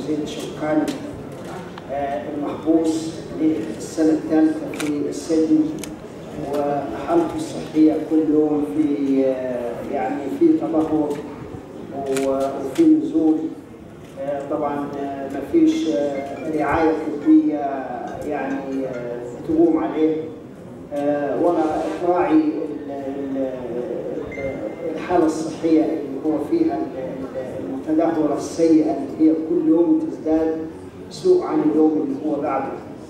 زيد شوكان آه، المحبوس للسنة الثالثة في السجن وحالته الصحية كل يوم في آه، يعني في تدهور و- وفي نزول آه، طبعا آه، مفيش آه، رعاية طبية يعني آه، تقوم عليه آه، ولا تراعي ال- ال- ال- الحالة الصحية اللي هو فيها ال- ال- المتدهورة السيئة اللي هي كل يوم تزداد سوء عن اليوم اللي هو بعده.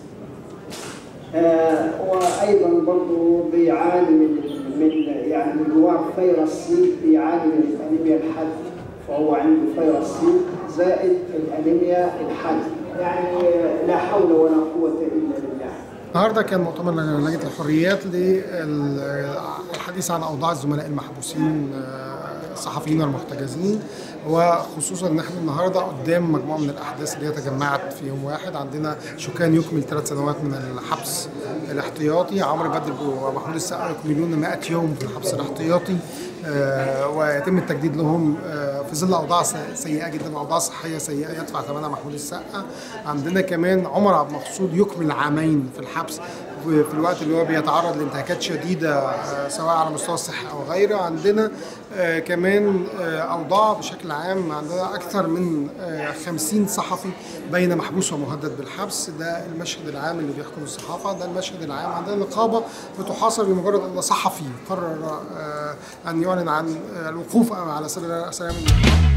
آه، وايضا برضه بيعاني من من يعني من جوار فيروس سي بيعاني من الانيميا الحاد فهو عنده فيروس سي زائد الانيميا الحاد يعني لا حول ولا قوه الا بالله. النهارده كان مؤتمر لجنه الحريات للحديث عن اوضاع الزملاء المحبوسين آه، الصحفيين والمحتجزين وخصوصا ان احنا النهارده قدام مجموعه من الاحداث اللي هي تجمعت في يوم واحد عندنا شوكان يكمل ثلاث سنوات من الحبس الاحتياطي عمرو بدر ومحمود السقا يكملون 100 يوم في الحبس الاحتياطي آه، ويتم التجديد لهم آه، في ظل اوضاع س- سيئه جدا واوضاع صحيه سيئه يدفع ثمنها محمود السقا عندنا كمان عمر عبد المقصود يكمل عامين في الحبس في في الوقت اللي هو بيتعرض لانتهاكات شديده آه، سواء على مستوى الصحه او غيره عندنا آه، كمان آه، اوضاع بشكل عام عندنا اكثر من آه، 50 صحفي بين محبوس ومهدد بالحبس ده المشهد العام اللي بيحكم الصحافه ده المشهد العام عندنا نقابه بتحاصر بمجرد ان صحفي قرر آه، ان يعلن عن آه، الوقوف على سلام سلام